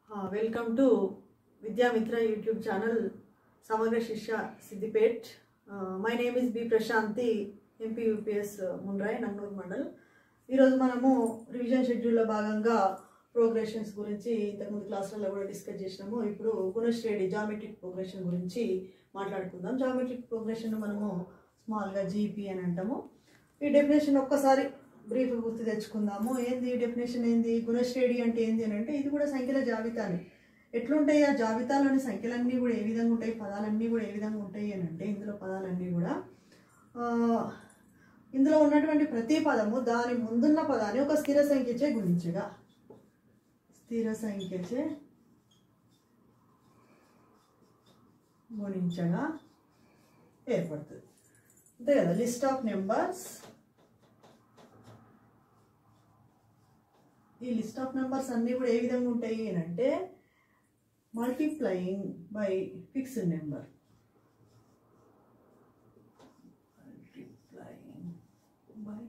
welcome to Vidyamitra YouTube channel Samagra శిష్య Siddipet my name is B Prashanti MP UPS Mundrai Nanguru mandal ఈరోజు మనము revision షెడ్యూల్లో భాగంగా ప్రోగ్రెషన్స్ గురించి ఇంతకుముందు క్లాసులలో కూడా డిస్కస్ చేసినాము ఇప్పుడు గుణశ్రేణి జామెట్రిక్ ప్రోగ్రెషన్ గురించి మాట్లాడుకుందాం జామెట్రిక్ ప్రోగ్రెషన్ మనము స్మాల్గా జీపీ అని అంటాము ఈ డెఫినేషన్ ఒక్కసారి బ్రీఫ్ గుర్తు తెచ్చుకుందాము ఏంది డెఫినేషన్ ఏంది గుణశ్రేణి అంటే ఏంది అని అంటే ఇది కూడా సంఖ్యల జాబితానే ఎట్లుంటాయి ఆ జాబితాలోని సంఖ్యలన్నీ కూడా ఏ విధంగా ఉంటాయి పదాలన్నీ కూడా ఏ విధంగా ఉంటాయి అని అంటే ఇందులో పదాలన్నీ కూడా ఆ, ఇందులో ఉన్నటువంటి ప్రతి పదము దాని ముందున్న పదాన్ని ఒక స్థిర సంఖ్యచే గుణించగా స్థిర సంఖ్యచే గుణించగా ఏర్పడుతుంది అంతే కదా లిస్ట్ ఆఫ్ నెంబర్స్ ఈ లిస్ట్ ఆఫ్ నెంబర్స్ అన్నీ కూడా ఏ విధంగా ఉంటాయి అని అంటే multiplying by fixed number multiplying by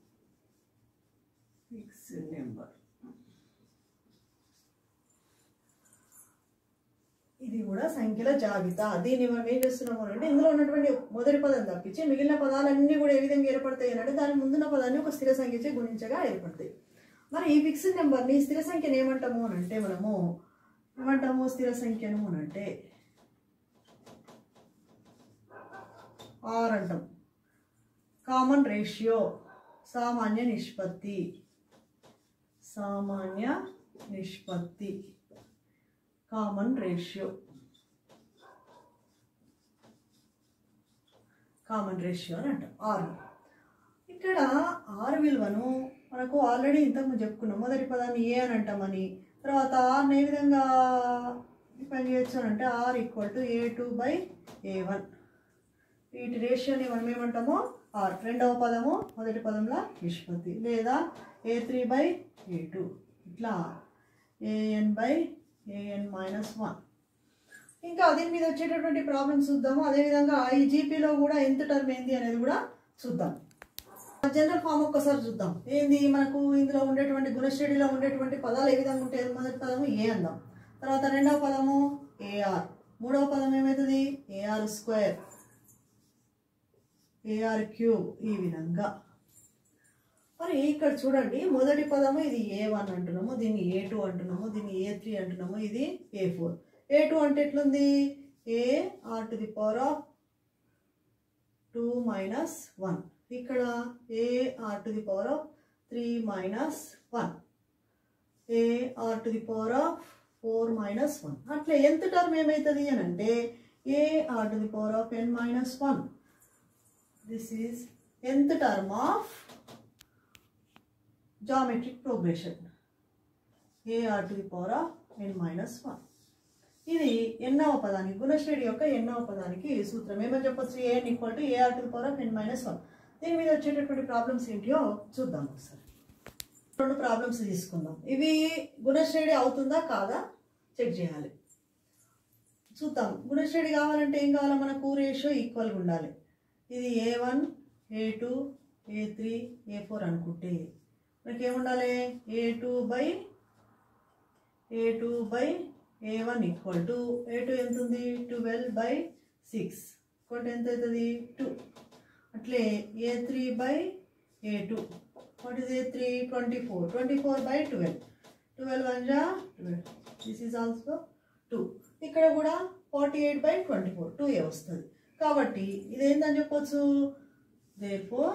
fixed number ఇది కూడా సంఖ్యల జాబితా దీన్ని మనం ఏం చేస్తున్నాము అంటే ఇందులో ఉన్నటువంటి మొదటి పదం తప్పించి మిగిలిన పదాలన్నీ కూడా ఏ విధంగా ఏర్పడతాయి అని అంటే దాని ముందున్న పదాన్ని ఒక స్థిర సంఖ్యచే గుణించగా ఏర్పడతాయి మరి ఈ ఫిక్స్డ్ నెంబర్ని స్థిర సంఖ్యను ఏమంటాము అని అంటే మనము ఏమంటాము స్థిర సంఖ్యను అని అంటే ఆర్ అంటాం కామన్ రేషియో సామాన్య నిష్పత్తి సామాన్య నిష్పత్తి కామన్ రేషియో కామన్ రేషియో అని అంటాం ఆరు ఇక్కడ ఆరు విలువను మనకు ఆల్రెడీ ఇంతకుముందు చెప్పుకున్నాం మొదటి పదాన్ని ఏ అని అంటామని తర్వాత ఆర్ని ఏ విధంగా డిఫైన్ చేయొచ్చు అని అంటే R equal to A two by A one వీటి రేషియోని మనం ఏమంటామో ఆర్ రెండవ పదము మొదటి పదంలో నిష్పత్తి లేదా A three by A two ఇట్లా A N by A N minus one ఇంకా దీని మీద వచ్చేటటువంటి ప్రాబ్లమ్స్ చూద్దాము అదేవిధంగా ఈ జీపీలో కూడా ఎంత టర్మ్ ఏంది అనేది కూడా చూద్దాం జనరల్ ఫామ్ ఒక్కసారి చూద్దాం ఏంది మనకు ఇందులో ఉండేటువంటి గుణశ్రేణిలో ఉండేటువంటి పదాలు ఏ విధంగా ఉంటాయి మొదటి పదము ఏ అందాం తర్వాత రెండవ పదము ఏఆర్ మూడవ పదం ఏమవుతుంది ఏఆర్ స్క్వేర్ ఏఆర్ క్యూబ్ ఈ విధంగా మరి ఇక్కడ చూడండి మొదటి పదము ఇది ఏ వన్ అంటున్నాము దీన్ని ఏ టూ అంటున్నాము దీన్ని ఏ త్రీ అంటున్నాము ఇది ఏ ఫోర్ ఏ టూ అంటే ఎట్లుంది A R to the power of two minus one ఇక్కడ A R to the power of three minus one A R to the power of four minus one అట్లా nth term ఏమవుతుంది అని అంటే A R to the power of N minus one this is nth term of geometric progression A R to the power of N minus one ఇది ఎన్నవ పదానికి గుణశ్రేణి యొక్క ఎన్నవ పదానికి సూత్రం ఏమని చెప్పొచ్చు A N equal to A R to the power of N minus one దీని మీద వచ్చేటటువంటి ప్రాబ్లమ్స్ ఏంటియో చూద్దాం ఒకసారి రెండు ప్రాబ్లమ్స్ తీసుకుందాం ఇవి గుణశ్రేణి అవుతుందా కాదా చెక్ చేయాలి చూద్దాం గుణశ్రేణి కావాలంటే ఏం కావాలి మనకు రేషియో ఈక్వల్గా ఉండాలి ఇది A one A two A three A four అనుకుంటే మనకి ఏముండాలి A two by A two by A one equal to A two ఎంత ఉంది ట్వెల్వ్ బై సిక్స్ ఇంకోటి ఎంత అవుతుంది టూ అట్లే A three by A two what is A three twenty four twenty four by twelve twelve one జా twelve this is also two ఇక్కడ కూడా forty eight by twenty four two ఏ వస్తుంది కాబట్టి ఇదేందని చెప్పొచ్చు therefore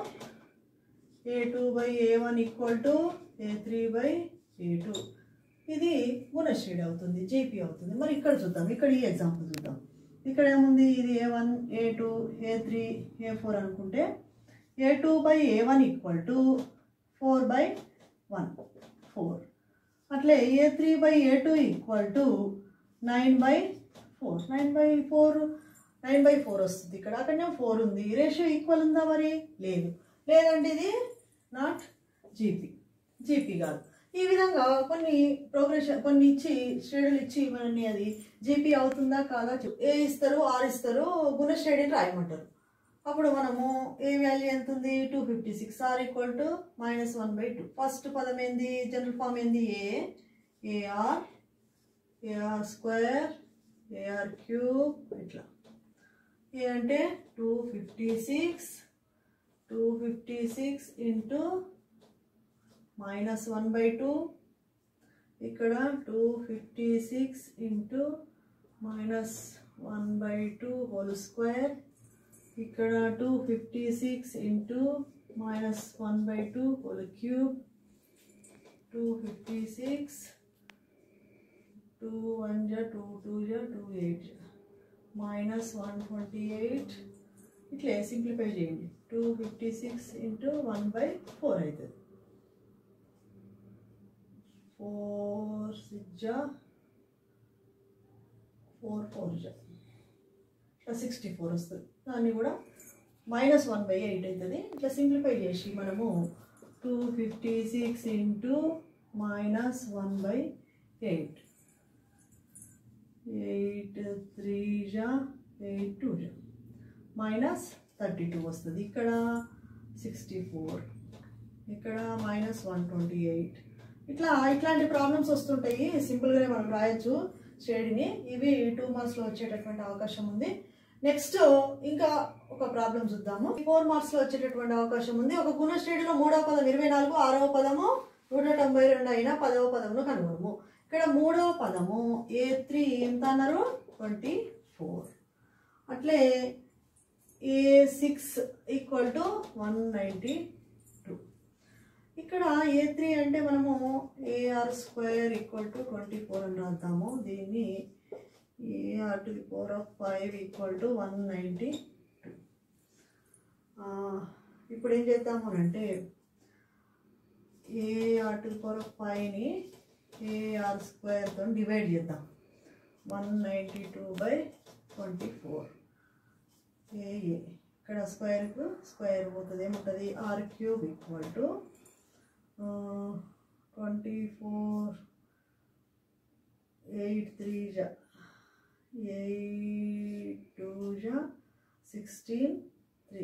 A two by A one equal to A three by A two ఇది గుణశ్రేణి అవుతుంది జేపీ అవుతుంది మరి ఇక్కడ చూద్దాం ఇక్కడ ఈ ఎగ్జాంపుల్ చూద్దాం ఇక్కడ ఏముంది ఇది A one A two A three A four అనుకుంటే A two by A one equal to four by one four అట్లే A three by A two equal to nine by four nine by four nine by four వస్తుంది ఇక్కడ అక్కడనే four ఉంది ratio equal ఉందా మరి లేదు లేదంటే ఇది నాట్ జీపీ జీపీ కాదు ఈ విధంగా కొన్ని ప్రోగ్రెషన్ కొన్ని ఇచ్చి శ్రేణులు ఇచ్చి మనని అది జీపీ అవుతుందా కాదా చెప్ ఏ ఇస్తారు ఆర్ ఇస్తారు గుణశ్రేణిని రాయమంటారు అప్పుడు మనము ఏ వాల్యూ ఎంత ఉంది two fifty six R equal to minus one by two first పదం ఏంది జనరల్ ఫామ్ ఏంది A A R A R square A R cube ఇట్లా ఏ అంటే two fifty six two fifty six into minus one by two ఇక్కడ two fifty six into minus one by two whole square ఇక్కడ two fifty six into minus one by two whole cube two fifty six two one జా two two జా two eight జా minus one twenty eight ఇట్లా simplify చేయండి two fifty six into one by four అవుతుంది four six జా four four జా ఇట్లా sixty four వస్తుంది దాన్ని కూడా మైనస్ వన్ బై ఎయిట్ అవుతుంది ఇట్లా సింప్లిఫై చేసి మనము two fifty six into minus one by eight eight three జా ఎయిట్ టూ జా మైనస్ థర్టీ టూ వస్తుంది ఇక్కడ సిక్స్టీ ఫోర్ ఇక్కడ మైనస్ వన్ ట్వంటీ ఎయిట్ ఇట్లా ఇట్లాంటి ప్రాబ్లమ్స్ వస్తుంటాయి సింపుల్గానే మనం రాయొచ్చు షేడ్ని ఇవి టూ మార్క్స్లో వచ్చేటటువంటి అవకాశం ఉంది నెక్స్ట్ ఇంకా ఒక ప్రాబ్లం చూద్దాము ఫోర్ మార్క్స్లో వచ్చేటటువంటి అవకాశం ఉంది ఒక గుణ శ్రేణిలో మూడవ పదం ఇరవై నాలుగు ఆరవ పదము నూట తొంభై రెండు అయిన పదవ పదమును కనుగొనము ఇక్కడ మూడవ పదము ఏ త్రీ ఎంత అన్నారు ట్వంటీ ఫోర్ అట్లే A six equal to one ninety two ఇక్కడ ఏ త్రీ అంటే మనము A R square equal to twenty four అని రాద్దాము దీన్ని A R to the power of five equal to one ninety two ఇప్పుడు ఏం చేద్దాము అంటే A R to the power of ఫైవ్ని ఏఆర్ స్క్వేర్తో డివైడ్ చేద్దాం one ninety two by twenty four ఏఏ ఇక్కడ స్క్వేర్కు స్క్వేర్ పోతుంది ఏముంటుంది R cube equal to twenty four eight three జా ఎయిట్ టూ జా సిక్స్టీన్ త్రీ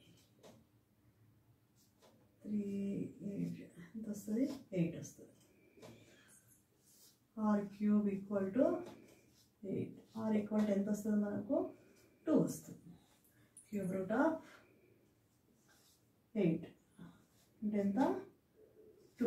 త్రీ ఎయిట్ ఎంత వస్తుంది ఎయిట్ వస్తుంది R cube equal to eight R equal to ఎంత వస్తుంది మనకు టూ వస్తుంది క్యూబ్ రూట్ ఆఫ్ ఎయిట్ అంటే ఎంత టూ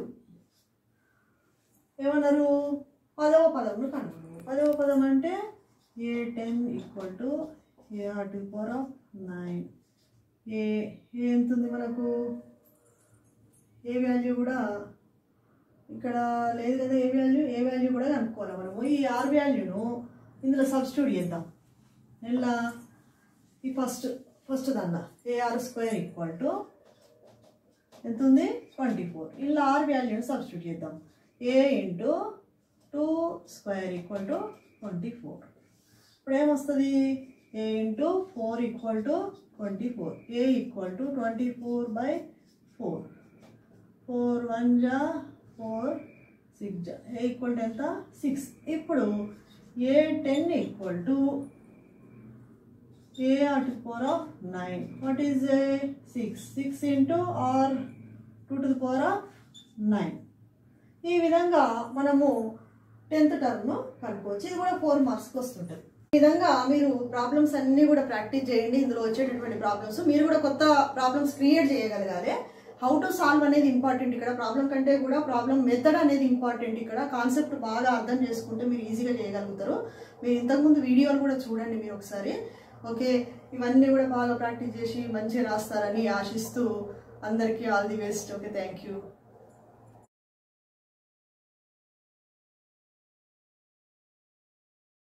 ఏమన్నారు పదవ పదమును కనుగొనము పదవ పదం అంటే A ten equal to A R to power of nine A A ఎంత ఉంది మనకు ఏ వాల్యూ కూడా ఇక్కడ లేదు కదా ఏ వాల్యూ ఏ వాల్యూ కూడా కనుక్కోవాలి మనము ఈ ఆర్ వాల్యూను ఇందులో సబ్స్టిట్యూట్ చేద్దాం ఎలా ఈ ఫస్ట్ ఫస్ట్ దాన్న ఏఆర్ స్క్వేర్ ఈక్వల్ టు ఎంత ఉంది ట్వంటీ ఫోర్ ఇలా ఆర్ వాల్యూని సబ్స్టిట్యూట్ చేద్దాం A into two square equal to twenty four ఇప్పుడు ఏమొస్తుంది A into four equal to twenty four A equal to twenty four by four four one జా four six జా A equal to ఎంత six ఇప్పుడు A ten equal to A R to power of nine what is A six six into R two to the power of nine ఈ విధంగా మనము tenth term కనుక్కోవచ్చు ఇది కూడా four మార్క్స్కి వస్తుంటుంది ఈ విధంగా మీరు ప్రాబ్లమ్స్ అన్నీ కూడా ప్రాక్టీస్ చేయండి ఇందులో వచ్చేటటువంటి ప్రాబ్లమ్స్ మీరు కూడా కొత్త ప్రాబ్లమ్స్ క్రియేట్ చేయగలగాలి హౌ టు సాల్వ్ అనేది ఇంపార్టెంట్ ఇక్కడ ప్రాబ్లం కంటే కూడా ప్రాబ్లం మెథడ్ అనేది ఇంపార్టెంట్ ఇక్కడ కాన్సెప్ట్ బాగా అర్థం చేసుకుంటే మీరు ఈజీగా చేయగలుగుతారు మీరు ఇంతకుముందు వీడియోలు కూడా చూడండి మీరు ఒకసారి ఓకే ఇవన్నీ కూడా బాగా ప్రాక్టీస్ చేసి మంచిగా రాస్తారని ఆశిస్తూ అందరికీ all the best okay thank you